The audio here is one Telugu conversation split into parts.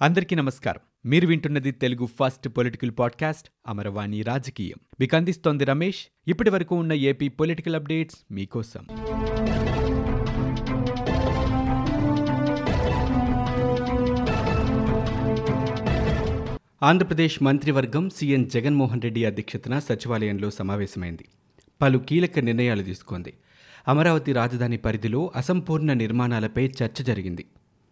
అందరికీ నమస్కారం మీరు వింటున్నది Telugu first political podcast Amaravani రాజకీయం మీకు అందిస్తోంది రమేష్ ఇప్పటి వరకు ఉన్న ఏపీ పొలిటికల్ అప్డేట్స్ మీకోసం ఆంధ్రప్రదేశ్ మంత్రివర్గం సీఎం జగన్మోహన్ రెడ్డి అధ్యక్షతన సచివాలయంలో సమావేశమైంది పలు కీలక నిర్ణయాలు తీసుకుంది అమరావతి రాజధాని పరిధిలో అసంపూర్ణ నిర్మాణాలపై చర్చ జరిగింది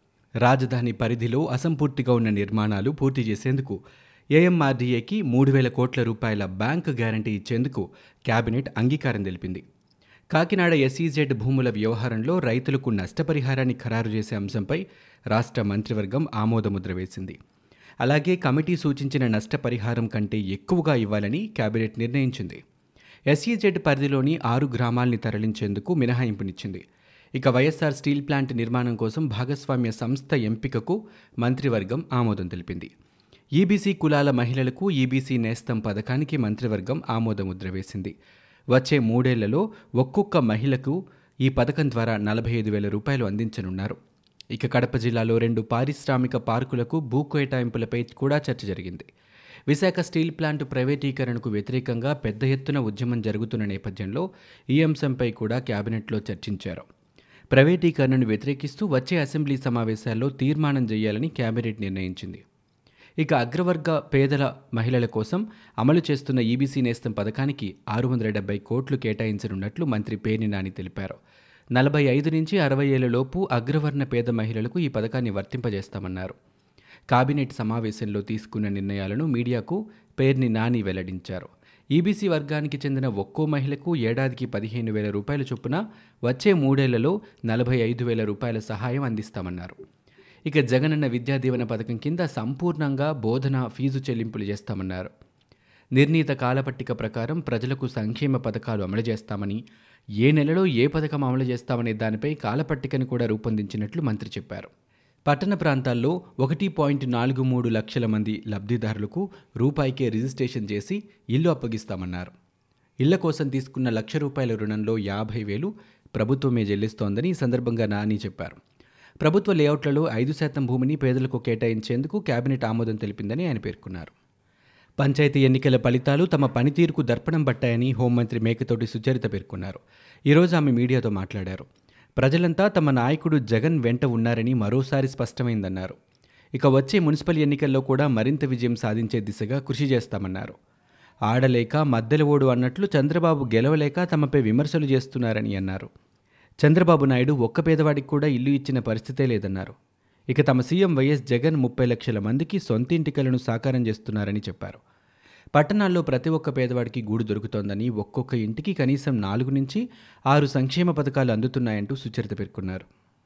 రాజధాని పరిధిలో అసంపూర్తిగా ఉన్న నిర్మాణాలు పూర్తి చేసేందుకు ఏఎంఆర్డీఏకి మూడు వేల కోట్ల రూపాయల బ్యాంకు గ్యారంటీ ఇచ్చేందుకు కేబినెట్ అంగీకారం తెలిపింది కాకినాడ ఎస్ఈజెడ్ భూముల వ్యవహారంలో రైతులకు నష్టపరిహారాన్ని ఖరారు చేసే అంశంపై రాష్ట్ర మంత్రివర్గం ఆమోదముద్ర వేసింది అలాగే కమిటీ సూచించిన నష్టపరిహారం కంటే ఎక్కువగా ఇవ్వాలని కేబినెట్ నిర్ణయించింది ఎస్ఈజెడ్ పరిధిలోని ఆరు గ్రామాల్ని తరలించేందుకు మినహాయింపునిచ్చింది ఇక వైఎస్ఆర్ స్టీల్ ప్లాంట్ నిర్మాణం కోసం భాగస్వామ్య సంస్థ ఎంపికకు మంత్రివర్గం ఆమోదం తెలిపింది ఈబీసీ కులాల మహిళలకు ఈబీసీ నేస్తం పథకానికి మంత్రివర్గం ఆమోదముద్ర వేసింది వచ్చే మూడేళ్లలో ఒక్కొక్క మహిళకు ఈ పథకం ద్వారా నలభై ఐదు వేల రూపాయలు అందించనున్నారు ఇక కడప జిల్లాలో రెండు పారిశ్రామిక పార్కులకు భూ కేటాయింపులపై కూడా చర్చ జరిగింది విశాఖ స్టీల్ ప్లాంట్ ప్రైవేటీకరణకు వ్యతిరేకంగా పెద్ద ఎత్తున ఉద్యమం జరుగుతున్న నేపథ్యంలో ఈ అంశంపై కూడా కేబినెట్లో చర్చించారు ప్రైవేటీకరణను వ్యతిరేకిస్తూ వచ్చే అసెంబ్లీ సమావేశాల్లో తీర్మానం చేయాలని కేబినెట్ నిర్ణయించింది ఇక అగ్రవర్గ పేదల మహిళల కోసం అమలు చేస్తున్న ఈబీసీ నేస్తం పథకానికి ఆరు వందల డెబ్బై కోట్లు కేటాయించనున్నట్లు మంత్రి పేర్ని నాని తెలిపారు నలభై ఐదు నుంచి అరవై ఏళ్లలోపు అగ్రవర్ణ పేద మహిళలకు ఈ పథకాన్ని వర్తింపజేస్తామన్నారు కేబినెట్ సమావేశంలో తీసుకున్న నిర్ణయాలను మీడియాకు పేర్ని నాని వెల్లడించారు ఈబీసీ వర్గానికి చెందిన ఒక్కో మహిళకు ఏడాదికి పదిహేను వేల రూపాయల చొప్పున వచ్చే మూడేళ్లలో నలభై ఐదు వేల రూపాయల సహాయం అందిస్తామన్నారు ఇక జగనన్న విద్యా దీవెన పథకం కింద సంపూర్ణంగా బోధన ఫీజు చెల్లింపులు చేస్తామన్నారు నిర్ణీత కాలపట్టిక ప్రకారం ప్రజలకు సంక్షేమ పథకాలు అమలు చేస్తామని ఏ నెలలో ఏ పథకం అమలు చేస్తామనే దానిపై కాలపట్టికను కూడా రూపొందించినట్లు మంత్రి చెప్పారు పట్టణ ప్రాంతాల్లో ఒకటి పాయింట్ నాలుగు మూడు లక్షల మంది లబ్ధిదారులకు రూపాయికే రిజిస్ట్రేషన్ చేసి ఇల్లు అప్పగిస్తామన్నారు ఇళ్ల కోసం తీసుకున్న లక్ష రూపాయల రుణంలో యాభై వేలు ప్రభుత్వమే చెల్లిస్తోందని ఈ సందర్భంగా నాని చెప్పారు ప్రభుత్వ లేఅవుట్లలో ఐదు శాతం భూమిని పేదలకు కేటాయించేందుకు కేబినెట్ ఆమోదం తెలిపిందని ఆయన పేర్కొన్నారు పంచాయతీ ఎన్నికల ఫలితాలు తమ పనితీరుకు దర్పణం పట్టాయని హోంమంత్రి మేకతోటి సుచరిత పేర్కొన్నారు ఈరోజు ఆమె మీడియాతో మాట్లాడారు ప్రజలంతా తమ నాయకుడు జగన్ వెంట ఉన్నారని మరోసారి స్పష్టమైందన్నారు ఇక వచ్చే మున్సిపల్ ఎన్నికల్లో కూడా మరింత విజయం సాధించే దిశగా కృషి చేస్తామన్నారు ఆడలేక మద్దెల ఓడు అన్నట్లు చంద్రబాబు గెలవలేక తమపై విమర్శలు చేస్తున్నారని అన్నారు చంద్రబాబు నాయుడు ఒక్క పేదవాడికి కూడా ఇల్లు ఇచ్చిన పరిస్థితే లేదన్నారు ఇక తమ సీఎం వైఎస్ జగన్ ముప్పై లక్షల మందికి సొంతింటికలను సాకారం చేస్తున్నారని చెప్పారు పట్టణాల్లో ప్రతి ఒక్క పేదవాడికి గూడు దొరుకుతోందని ఒక్కొక్క ఇంటికి కనీసం నాలుగు నుంచి ఆరు సంక్షేమ పథకాలు అందుతున్నాయంటూ సుచరిత పేర్కొన్నారు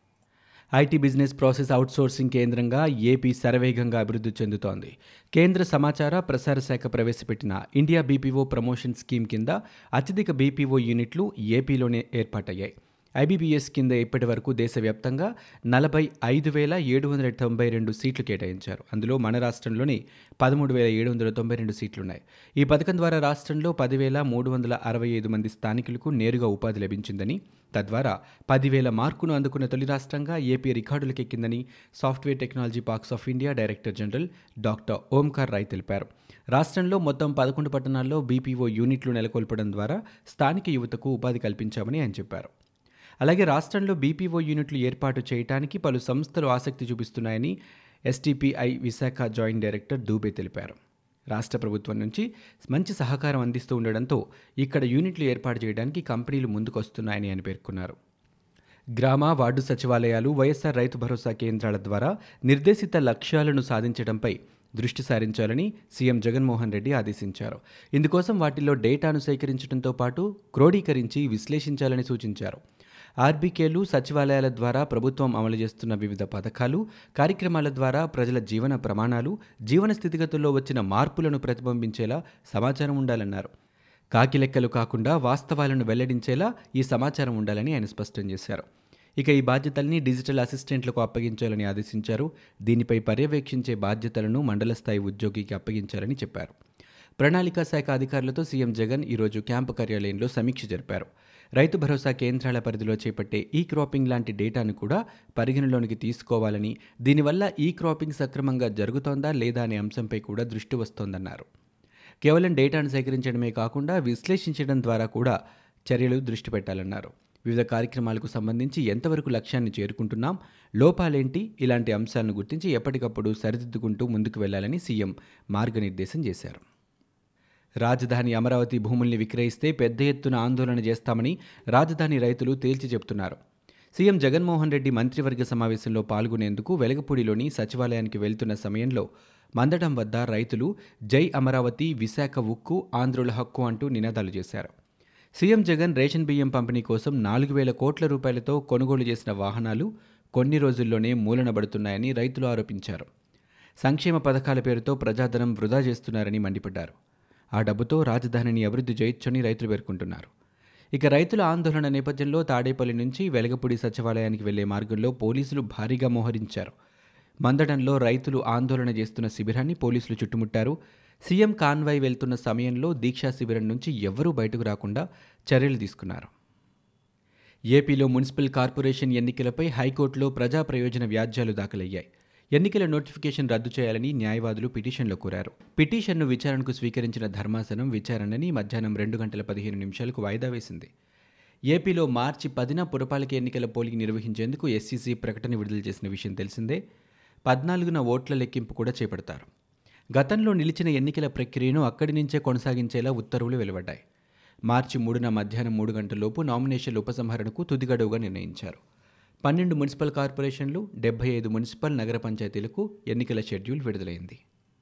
ఐటీ బిజినెస్ ప్రాసెస్ అవుట్సోర్సింగ్ కేంద్రంగా ఏపీ శరవేగంగా అభివృద్ధి చెందుతోంది కేంద్ర సమాచార ప్రసార శాఖ ప్రవేశపెట్టిన ఇండియా బీపీఓ ప్రమోషన్ స్కీమ్ కింద అత్యధిక బీపీఓ యూనిట్లు ఏపీలోనే ఏర్పాటయ్యాయి ఐబీబీఎస్ కింద ఇప్పటి వరకు దేశవ్యాప్తంగా నలభై ఐదు వేల ఏడు వందల తొంభై రెండు సీట్లు కేటాయించారు అందులో మన రాష్ట్రంలోని పదమూడు వేల ఏడు వందల తొంభై రెండు సీట్లున్నాయి ఈ పథకం ద్వారా రాష్ట్రంలో పదివేల మూడు వందల అరవై ఐదు మంది స్థానికులకు నేరుగా ఉపాధి లభించిందని తద్వారా పదివేల మార్కును అందుకున్న తొలి రాష్ట్రంగా ఏపీ రికార్డులకెక్కిందని software technology parks of India director general doctor Omkar Rai తెలిపారు రాష్ట్రంలో మొత్తం పదకొండు పట్టణాల్లో బీపీఓ యూనిట్లు నెలకొల్పడం ద్వారా స్థానిక యువతకు ఉపాధి కల్పించామని ఆయన చెప్పారు అలాగే రాష్ట్రంలో బీపీఓ యూనిట్లు ఏర్పాటు చేయడానికి పలు సంస్థలు ఆసక్తి చూపిస్తున్నాయని STPI Visakha joint director Dubey తెలిపారు రాష్ట్ర ప్రభుత్వం నుంచి మంచి సహకారం అందిస్తూ ఉండడంతో ఇక్కడ యూనిట్లు ఏర్పాటు చేయడానికి కంపెనీలు ముందుకొస్తున్నాయని ఆయన పేర్కొన్నారు గ్రామ వార్డు సచివాలయాలు వైఎస్ఆర్ రైతు భరోసా కేంద్రాల ద్వారా నిర్దేశిత లక్ష్యాలను సాధించడంపై దృష్టి సారించాలని సీఎం జగన్మోహన్ రెడ్డి ఆదేశించారు ఇందుకోసం వాటిల్లో డేటాను సేకరించడంతో పాటు క్రోడీకరించి విశ్లేషించాలని సూచించారు ఆర్బీకేలు సచివాలయాల ద్వారా ప్రభుత్వం అమలు చేస్తున్న వివిధ పథకాలు కార్యక్రమాల ద్వారా ప్రజల జీవన ప్రమాణాలు జీవన స్థితిగతుల్లో వచ్చిన మార్పులను ప్రతిబింబించేలా సమాచారం ఉండాలన్నారు కాకి లెక్కలు కాకుండా వాస్తవాలను వెల్లడించేలా ఈ సమాచారం ఉండాలని ఆయన స్పష్టం చేశారు ఇక ఈ బాధ్యతల్ని డిజిటల్ అసిస్టెంట్లకు అప్పగించాలని ఆదేశించారు దీనిపై పర్యవేక్షించే బాధ్యతలను మండల స్థాయి ఉద్యోగికి అప్పగించాలని చెప్పారు ప్రణాళికా శాఖ అధికారులతో సీఎం జగన్ ఈరోజు క్యాంపు కార్యాలయంలో సమీక్ష జరిపారు రైతు భరోసా కేంద్రాల పరిధిలో చేపట్టే ఈ క్రాపింగ్ లాంటి డేటాను కూడా పరిగణలోనికి తీసుకోవాలని దీనివల్ల ఈ క్రాపింగ్ సక్రమంగా జరుగుతోందా లేదా అనే అంశంపై కూడా దృష్టి వస్తోందన్నారు కేవలం డేటాను సేకరించడమే కాకుండా విశ్లేషించడం ద్వారా కూడా చర్యలు దృష్టి పెట్టాలన్నారు వివిధ కార్యక్రమాలకు సంబంధించి ఎంతవరకు లక్ష్యాన్ని చేరుకుంటున్నాం లోపాలేంటి ఇలాంటి అంశాలను గుర్తించి ఎప్పటికప్పుడు సరిదిద్దుకుంటూ ముందుకు వెళ్లాలని సీఎం మార్గనిర్దేశం చేశారు రాజధాని అమరావతి భూముల్ని విక్రయిస్తే పెద్ద ఎత్తున ఆందోళన చేస్తామని రాజధాని రైతులు తేల్చి చెబుతున్నారు సీఎం జగన్మోహన్ రెడ్డి మంత్రివర్గ సమావేశంలో పాల్గొనేందుకు వెలగపూడిలోని సచివాలయానికి వెళ్తున్న సమయంలో మందడం వద్ద రైతులు జై అమరావతి విశాఖ ఉక్కు ఆంధ్రుల హక్కు అంటూ నినాదాలు చేశారు సీఎం జగన్ రేషన్ బియ్యం పంపిణీ కోసం నాలుగు వేల కోట్ల రూపాయలతో కొనుగోలు చేసిన వాహనాలు కొన్ని రోజుల్లోనే మూలనబడుతున్నాయని రైతులు ఆరోపించారు సంక్షేమ పథకాల పేరుతో ప్రజాధనం వృధా చేస్తున్నారని మండిపడ్డారు ఆ డబ్బుతో రాజధానిని అభివృద్ధి చేయొచ్చని రైతులు పేర్కొంటున్నారు ఇక రైతుల ఆందోళన నేపథ్యంలో తాడేపల్లి నుంచి వెలగపూడి సచివాలయానికి వెళ్లే మార్గంలో పోలీసులు భారీగా మోహరించారు మందడంలో రైతులు ఆందోళన చేస్తున్న శిబిరాన్ని పోలీసులు చుట్టుముట్టారు సీఎం కాన్వాయ్ వెళ్తున్న సమయంలో దీక్షా శిబిరం నుంచి ఎవ్వరూ బయటకు రాకుండా చర్యలు తీసుకున్నారు ఏపీలో మున్సిపల్ కార్పొరేషన్ ఎన్నికలపై హైకోర్టులో ప్రజా ప్రయోజన వ్యాజ్యాలు దాఖలయ్యాయి ఎన్నికల నోటిఫికేషన్ రద్దు చేయాలని న్యాయవాదులు పిటిషన్లో కోరారు పిటిషన్ను విచారణకు స్వీకరించిన ధర్మాసనం విచారణని మధ్యాహ్నం రెండు గంటల పదిహేను నిమిషాలకు వాయిదా వేసింది ఏపీలో మార్చి పదిన పురపాలిక ఎన్నికల పోలింగ్ నిర్వహించేందుకు ఎస్సీసీ ప్రకటన విడుదల చేసిన విషయం తెలిసిందే పద్నాలుగున ఓట్ల లెక్కింపు కూడా చేపడతారు గతంలో నిలిచిన ఎన్నికల ప్రక్రియను అక్కడి నుంచే కొనసాగించేలా ఉత్తర్వులు వెలువడ్డాయి మార్చి మూడున మధ్యాహ్నం మూడు గంటలలోపు నామినేషన్ల ఉపసంహరణకు తుదిగడువుగా నిర్ణయించారు పన్నెండు మున్సిపల్ కార్పొరేషన్లు డెబ్బై ఐదు మున్సిపల్ నగర పంచాయతీలకు ఎన్నికల షెడ్యూల్ విడుదలైంది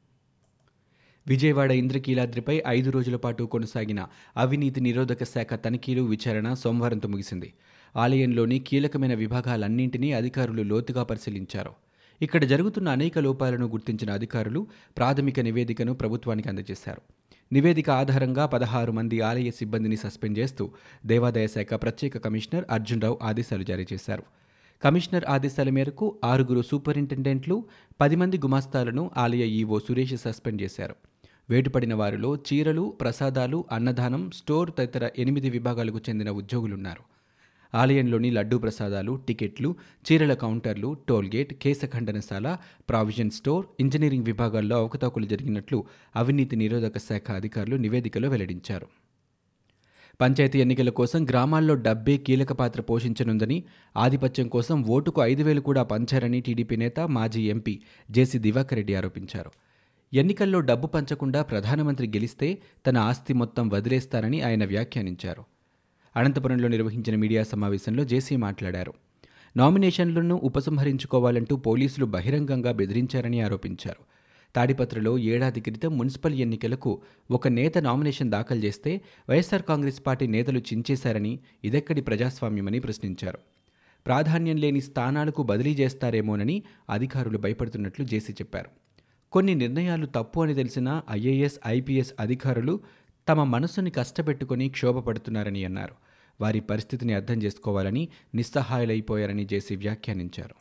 విజయవాడ ఇంద్రకీలాద్రిపై ఐదు రోజుల పాటు కొనసాగిన అవినీతి నిరోధక శాఖ తనిఖీలు విచారణ సోమవారంతో ముగిసింది ఆలయంలోని కీలకమైన విభాగాలన్నింటినీ అధికారులు లోతుగా పరిశీలించారు ఇక్కడ జరుగుతున్న అనేక లోపాలను గుర్తించిన అధికారులు ప్రాథమిక నివేదికను ప్రభుత్వానికి అందజేశారు నివేదిక ఆధారంగా పదహారు మంది ఆలయ సిబ్బందిని సస్పెండ్ చేస్తూ దేవాదాయ శాఖ ప్రత్యేక కమిషనర్ అర్జున్రావు ఆదేశాలు జారీ చేశారు కమిషనర్ ఆదేశాల మేరకు ఆరుగురు సూపరింటెండెంట్లు పది మంది గుమాస్తాలను ఆలయ ఈవో సురేష్ సస్పెండ్ చేశారు వేటుపడిన వారిలో చీరలు ప్రసాదాలు అన్నదానం స్టోర్ తదితర ఎనిమిది విభాగాలకు చెందిన ఉద్యోగులున్నారు ఆలయంలోని లడ్డూ ప్రసాదాలు టికెట్లు చీరల కౌంటర్లు టోల్గేట్ కేశ ఖండనశాల ప్రావిజన్ స్టోర్ ఇంజనీరింగ్ విభాగాల్లో అవకతవకలు జరిగినట్లు అవినీతి నిరోధక శాఖ అధికారులు నివేదికలో వెల్లడించారు పంచాయతీ ఎన్నికల కోసం గ్రామాల్లో డబ్బే కీలక పాత్ర పోషించనుందని ఆధిపత్యం కోసం ఓటుకు ఐదు వేలు కూడా పంచారని టీడీపీ నేత మాజీ ఎంపీ జేసీ దివాకర్ రెడ్డి ఆరోపించారు ఎన్నికల్లో డబ్బు పంచకుండా ప్రధానమంత్రి గెలిస్తే తన ఆస్తి మొత్తం వదిలేస్తారని ఆయన వ్యాఖ్యానించారు అనంతపురంలో నిర్వహించిన మీడియా సమావేశంలో జేసీ మాట్లాడారు నామినేషన్లను ఉపసంహరించుకోవాలంటూ పోలీసులు బహిరంగంగా బెదిరించారని ఆరోపించారు తాడిపత్రలో ఏడాది క్రితం మున్సిపల్ ఎన్నికలకు ఒక నేత నామినేషన్ దాఖలు చేస్తే వైఎస్సార్ కాంగ్రెస్ పార్టీ నేతలు చించేశారని ఇదెక్కడి ప్రజాస్వామ్యమని ప్రశ్నించారు ప్రాధాన్యం లేని స్థానాలకు బదిలీ చేస్తారేమోనని అధికారులు భయపడుతున్నట్లు జేసీ చెప్పారు కొన్ని నిర్ణయాలు తప్పు అని తెలిసిన ఐఏఎస్ ఐపీఎస్ అధికారులు తమ మనసుని కష్టపెట్టుకుని క్షోభపడుతున్నారని అన్నారు వారి పరిస్థితిని అర్థం చేసుకోవాలని నిస్సహాయులైపోయారని జేసీ వ్యాఖ్యానించారు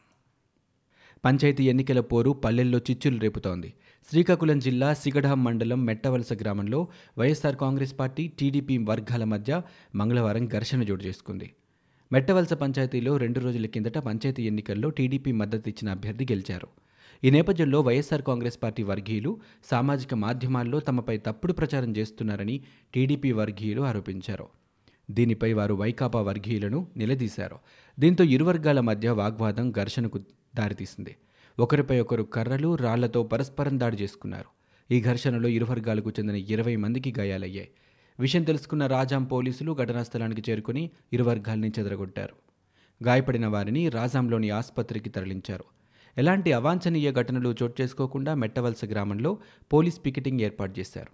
పంచాయతీ ఎన్నికల పోరు పల్లెల్లో చిచ్చులు రేపుతోంది శ్రీకాకుళం జిల్లా సిగడాం మండలం మెట్టవలస గ్రామంలో వైఎస్సార్ కాంగ్రెస్ పార్టీ టీడీపీ వర్గాల మధ్య మంగళవారం ఘర్షణ జోడు చేసుకుంది మెట్టవలస పంచాయతీలో రెండు రోజుల కిందట పంచాయతీ ఎన్నికల్లో టీడీపీ మద్దతు ఇచ్చిన అభ్యర్థి గెలిచారు ఈ నేపథ్యంలో వైఎస్సార్ కాంగ్రెస్ పార్టీ వర్గీయులు సామాజిక మాధ్యమాల్లో తమపై తప్పుడు ప్రచారం చేస్తున్నారని టీడీపీ వర్గీయులు ఆరోపించారు దీనిపై వారు వైకాపా వర్గీయులను నిలదీశారు దీంతో ఇరు వర్గాల మధ్య వాగ్వాదం ఘర్షణకు దారితీసింది ఒకరిపై ఒకరు కర్రలు రాళ్లతో పరస్పరం దాడి చేసుకున్నారు ఈ ఘర్షణలో ఇరు వర్గాలకు చెందిన ఇరవై మందికి గాయాలయ్యాయి విషయం తెలుసుకున్న రాజాం పోలీసులు ఘటనా స్థలానికి చేరుకుని ఇరు వర్గాల్ని చెదరగొట్టారు గాయపడిన వారిని రాజాంలోని ఆసుపత్రికి తరలించారు ఎలాంటి అవాంఛనీయ ఘటనలు చోటు చేసుకోకుండా మెట్టవలస గ్రామంలో పోలీస్ పికెటింగ్ ఏర్పాటు చేశారు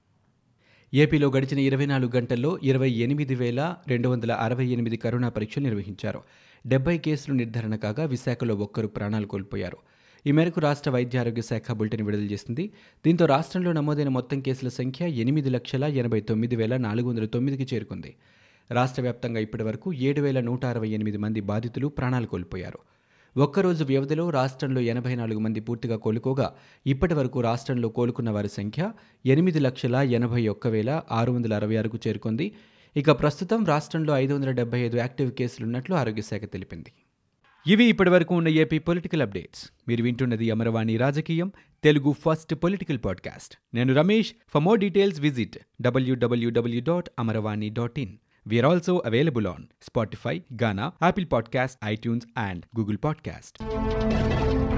ఏపీలో గడిచిన ఇరవై నాలుగు గంటల్లో ఇరవై ఎనిమిది వేల రెండు వందల అరవై ఎనిమిది కరోనా పరీక్షలు నిర్వహించారు డెబ్బై కేసులు నిర్ధారణ కాగా విశాఖలో ఒక్కరు ప్రాణాలు కోల్పోయారు ఈ మేరకు రాష్ట్ర వైద్య ఆరోగ్య శాఖ బులెటిన్ విడుదల చేసింది దీంతో రాష్ట్రంలో నమోదైన మొత్తం కేసుల సంఖ్య ఎనిమిది లక్షల ఎనభై తొమ్మిది వేల నాలుగు వందల తొమ్మిదికి చేరుకుంది రాష్ట్ర వ్యాప్తంగా ఇప్పటి వరకు ఏడు వేల నూట అరవై ఎనిమిది మంది బాధితులు ప్రాణాలు కోల్పోయారు ఒక్కరోజు వ్యవధిలో రాష్ట్రంలో ఎనభై నాలుగు మంది పూర్తిగా కోలుకోగా ఇప్పటి వరకు రాష్ట్రంలో కోలుకున్న వారి సంఖ్య ఎనిమిది లక్షల ఎనభై ఒక్క వేల ఆరు వందల అరవై ఆరుకు చేరుకుంది ఇక ప్రస్తుతం రాష్ట్రంలో ఐదు వందల డెబ్బై ఐదు యాక్టివ్ కేసులున్నట్లు ఆరోగ్య శాఖ తెలిపింది ఇవి ఇప్పటివరకు ఉన్న ఏపీ పొలిటికల్ అప్డేట్స్ మీరు వింటున్నది అమరవాణి రాజకీయం తెలుగు ఫస్ట్ పొలిటికల్ పాడ్కాస్ట్ నేను Ramesh for more details visit డబ్ల్యూడబ్ల్యూడబ్ల్యూ dot Amaravani dot in we are also available on Spotify Gaana Apple podcast iTunes and Google podcast